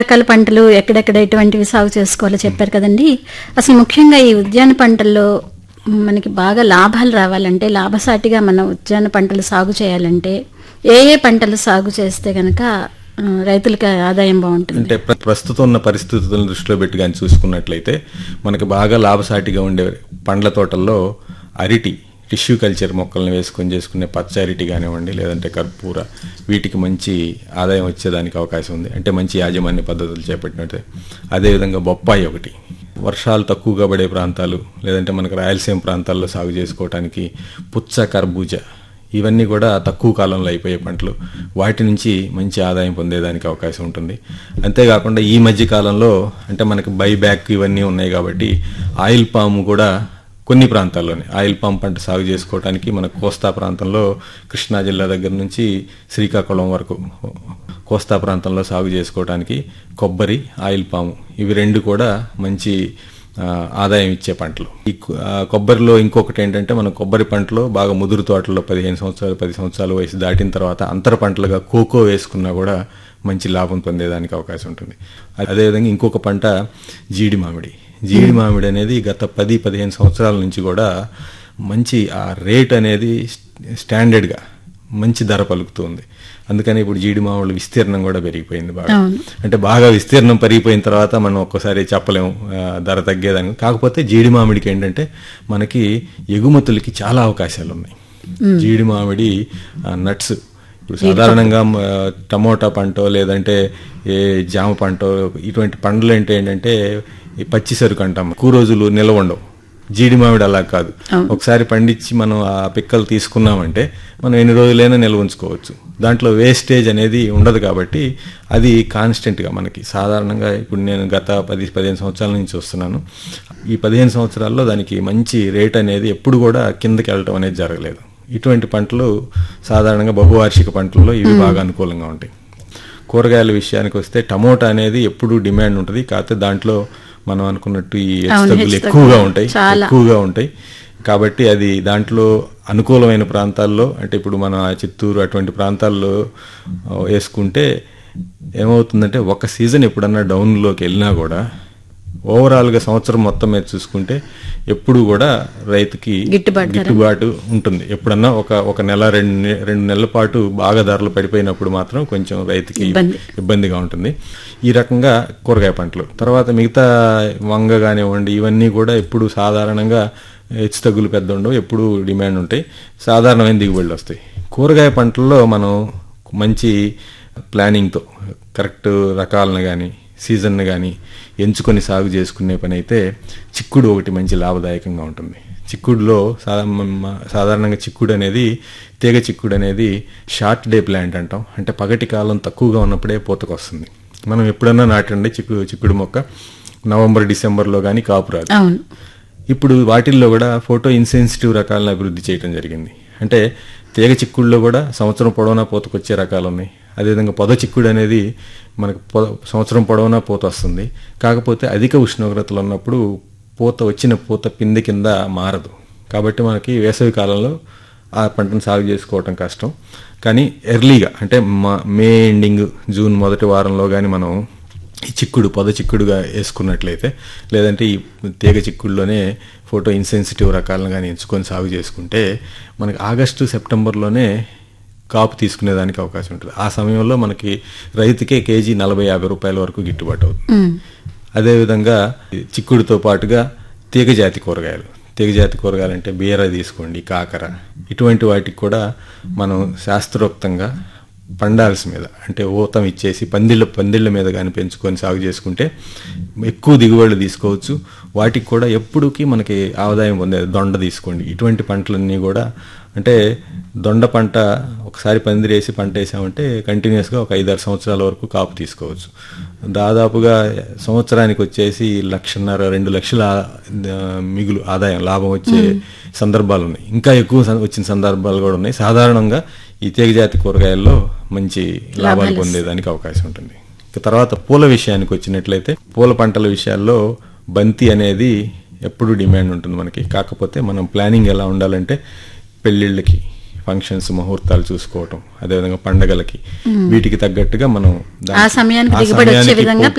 రకాల పంటలు ఎక్కడెక్కడ ఎటువంటివి సాగు చేసుకోవాలో చెప్పారు కదండి అసలు ముఖ్యంగా ఈ ఉద్యాన పంటల్లో మనకి బాగా లాభాలు రావాలంటే లాభసాటిగా మన ఉద్యాన పంటలు సాగు చేయాలంటే ఏ ఏ పంటలు సాగు చేస్తే గనక ఆ, రైతులకి ఆదాయం బాగుంటుంది అంటే ప్ర- ప్రస్తుతం ఉన్న పరిస్థితులను దృష్టిలో పెట్టి కానీ చూసుకున్నట్లయితే మనకి బాగా లాభసాటిగా ఉండే పండ్ల తోటల్లో అరిటి టిష్యూ కల్చర్ మొక్కలను వేసుకొని చేసుకునే పచ్చ అరిటి కానివ్వండి లేదంటే కర్పూర వీటికి మంచి ఆదాయం వచ్చేదానికి అవకాశం ఉంది అంటే మంచి యాజమాన్య పద్ధతులు చేపట్టినట్టే అదేవిధంగా బొప్పాయి ఒకటి వర్షాలు తక్కువగా పడే ప్రాంతాలు లేదంటే మనకు రాయలసీమ ప్రాంతాల్లో సాగు చేసుకోవటానికి పుచ్చ కర్బూజా ఇవన్నీ కూడా తక్కువ కాలంలో అయిపోయే పంటలు వాటి నుంచి మంచి ఆదాయం పొందేదానికి అవకాశం ఉంటుంది అంతేకాకుండా ఈ మధ్య కాలంలో అంటే మనకి బైబ్యాక్ ఇవన్నీ ఉన్నాయి కాబట్టి ఆయిల్ పాము కూడా కొన్ని ప్రాంతాల్లోనే ఆయిల్ పామ్ పంట సాగు చేసుకోవడానికి మన కోస్తా ప్రాంతంలో కృష్ణా జిల్లా దగ్గర నుంచి శ్రీకాకుళం వరకు కోస్తా ప్రాంతంలో సాగు చేసుకోవడానికి కొబ్బరి ఆయిల్ పాము ఇవి రెండు కూడా మంచి ఆ, ఆదాయం ఇచ్చే పంటలు ఈ కొ- ఆ, కొబ్బరిలో ఇంకొకటి ఏంటంటే మన కొబ్బరి పంటలో బాగా ముదురు తోటలో పదిహేను సంవత్సరాలు పది సంవత్సరాల వయసు దాటిన తర్వాత అంతర పంటలుగా కోకో వేసుకున్నా కూడా మంచి లాభం పొందేదానికి అవకాశం ఉంటుంది అదేవిధంగా ఇంకొక పంట జీడి మామిడి జీడి మామిడి అనేది గత పది పదిహేను సంవత్సరాల నుంచి కూడా మంచి ఆ రేట్ అనేది స్టాండర్డ్గా మంచి ధర పలుకుతుంది అందుకని ఇప్పుడు జీడి మామిడి విస్తీర్ణం కూడా పెరిగిపోయింది బాగా అవును. అంటే బాగా విస్తీర్ణం పెరిగిపోయిన తర్వాత మనం ఒక్కసారి చెప్పలేము ఆ, ధర తగ్గేదాన్ని కాకపోతే జీడి మామిడికి ఏంటంటే మనకి ఎగుమతులకి చాలా అవకాశాలు ఉన్నాయి జీడి మామిడి నట్స్ ఇప్పుడు సాధారణంగా మ, టమోటా పంటో లేదంటే ఏ జామ పంటో ఇటువంటి పండ్లు అంటే ఏంటంటే ఈ పచ్చి సరుకు అంటాం ఎక్కువ రోజులు నిల్వ ఉండవు జీడి మామిడి అలా కాదు ఒకసారి పండించి మనం ఆ పిక్కలు తీసుకున్నామంటే మనం ఎన్ని రోజులైనా నిల్వ ఉంచుకోవచ్చు దాంట్లో వేస్టేజ్ అనేది ఉండదు కాబట్టి అది కాన్స్టెంట్గా మనకి సాధారణంగా ఇప్పుడు నేను గత పది పదిహేను సంవత్సరాల నుంచి వస్తున్నాను ఈ పదిహేను సంవత్సరాల్లో దానికి మంచి రేట్ అనేది ఎప్పుడు కూడా కిందకి వెళ్ళటం అనేది జరగలేదు ఇటువంటి పంటలు సాధారణంగా బహువార్షిక పంటల్లో ఇవి బాగా అనుకూలంగా ఉంటాయి కూరగాయల విషయానికి వస్తే టమోటా అనేది ఎప్పుడు డిమాండ్ ఉంటుంది కాకపోతే దాంట్లో మనం అనుకున్నట్టు ఈ హెచ్చుతగ్గులు హెచ్చుతగ్గులు ఎక్కువగా ఉంటాయి చాలా. ఎక్కువగా ఉంటాయి కాబట్టి అది దాంట్లో అనుకూలమైన ప్రాంతాల్లో అంటే ఇప్పుడు మన చిత్తూరు అటువంటి ప్రాంతాల్లో ఆ, వేసుకుంటే ఏమవుతుందంటే ఒక సీజన్ ఎప్పుడన్నా డౌన్లోకి వెళ్ళినా కూడా ఓవరాల్గా సంవత్సరం మొత్తం మీద చూసుకుంటే ఎప్పుడు కూడా రైతుకి గిట్టుబాటు ధర. గిట్టుబాటు ఉంటుంది ఎప్పుడన్నా ఒక ఒక నెల రెండు నె- రెండు నెలల పాటు బాగా ధరలు పడిపోయినప్పుడు మాత్రం కొంచెం రైతుకి ఇబ్బంది. ఇబ్బందిగా ఉంటుంది ఈ రకంగా కూరగాయ పంటలు తర్వాత మిగతా వంగ కానివ్వండి ఇవన్నీ కూడా ఎప్పుడు సాధారణంగా హెచ్చు తగ్గులు పెద్ద ఉండవు ఎప్పుడు డిమాండ్ ఉంటాయి సాధారణమైన దిగుబడులు వస్తాయి కూరగాయ పంటల్లో మనం మంచి ప్లానింగ్తో కరెక్ట్ రకాలను కానీ సీజన్ను కానీ ఎంచుకొని సాగు చేసుకునే పని అయితే చిక్కుడు ఒకటి మంచి లాభదాయకంగా ఉంటుంది చిక్కుడులో సాధా మ- సాధారణంగా చిక్కుడు అనేది తీగ చిక్కుడు అనేది షార్ట్ డే ప్లాంట్ అంటాం అంటే పగటి కాలం తక్కువగా ఉన్నప్పుడే పూతకు వస్తుంది మనం ఎప్పుడన్నా నాటండి చిక్కుడు చిక్కుడు మొక్క నవంబర్ డిసెంబర్లో కానీ కాపు రాదు అవును ఇప్పుడు వాటిల్లో కూడా ఫోటో ఇన్సెన్సిటివ్ రకాలను అభివృద్ధి చేయడం జరిగింది అంటే తీగ చిక్కుడులో కూడా సంవత్సరం పొడవునా పూతకొచ్చే రకాలు ఉన్నాయి అదేవిధంగా పొద చిక్కుడు అనేది మనకు పొద సంవత్సరం పొడవునా పూత వస్తుంది కాకపోతే అధిక ఉష్ణోగ్రతలు ఉన్నప్పుడు పూత వచ్చిన పూత పిండి కింద మారదు కాబట్టి మనకి వేసవి కాలంలో ఆ పంటను సాగు చేసుకోవటం కష్టం కానీ ఎర్లీగా అంటే మా- మే ఎండింగ్ జూన్ మొదటి వారంలో కానీ మనం ఈ చిక్కుడు పొద చిక్కుడుగా వేసుకున్నట్లయితే లేదంటే ఈ తీగ చిక్కుడులోనే ఫోటో ఇన్సెన్సిటివ్ రకాలను కానీ ఎంచుకొని సాగు చేసుకుంటే మనకి ఆగస్టు సెప్టెంబర్లోనే కాపు తీసుకునేదానికి అవకాశం ఉంటుంది ఆ సమయంలో మనకి రైతుకే కేజీ నలభై యాభై రూపాయల వరకు గిట్టుబాటు అవుతుంది ఉమ్. అదేవిధంగా చిక్కుడుతో పాటుగా తీగజాతి కూరగాయలు తీగజాతి కూరగాయలు అంటే బీర తీసుకోండి కాకర ఇటువంటి వాటికి కూడా మనం శాస్త్రోక్తంగా పండాల్సి మీద అంటే ఊతం ఇచ్చేసి పందిళ్ళ పందిళ్ళ మీద కానీ పెంచుకొని సాగు చేసుకుంటే ఎక్కువ దిగుబడులు తీసుకోవచ్చు వాటికి కూడా ఎప్పుడుకి మనకి ఆదాయం పొందేది దొండ తీసుకోండి ఇటువంటి పంటలన్నీ కూడా అంటే దొండ పంట ఒకసారి పందిరేసి పంట వేసామంటే కంటిన్యూస్గా ఒక ఐదారు సంవత్సరాల వరకు కాపు తీసుకోవచ్చు దాదాపుగా సంవత్సరానికి వచ్చేసి లక్షన్నర రెండు లక్షల ఆ, మిగులు ఆదాయం లాభం వచ్చే సందర్భాలు ఉన్నాయి ఇంకా ఎక్కువ సం- వచ్చిన సందర్భాలు కూడా ఉన్నాయి సాధారణంగా ఈ తీగజాతి కూరగాయల్లో మంచి లాభాలు పొందేదానికి అవకాశం ఉంటుంది ఇక తర్వాత పూల విషయానికి వచ్చినట్లయితే పూల పంటల విషయాల్లో బంతి అనేది ఎప్పుడు డిమాండ్ ఉంటుంది మనకి కాకపోతే మనం ప్లానింగ్ ఎలా ఉండాలంటే పెళ్ళిళ్ళకి ఫంక్షన్స్ ముహూర్తాలు చూసుకోవటం అదేవిధంగా పండగలకి వీటికి తగ్గట్టుగా మనం దానికి- ఆ సమయానికి ఆ దిగుబడి వచ్చే సమయానికి విధంగా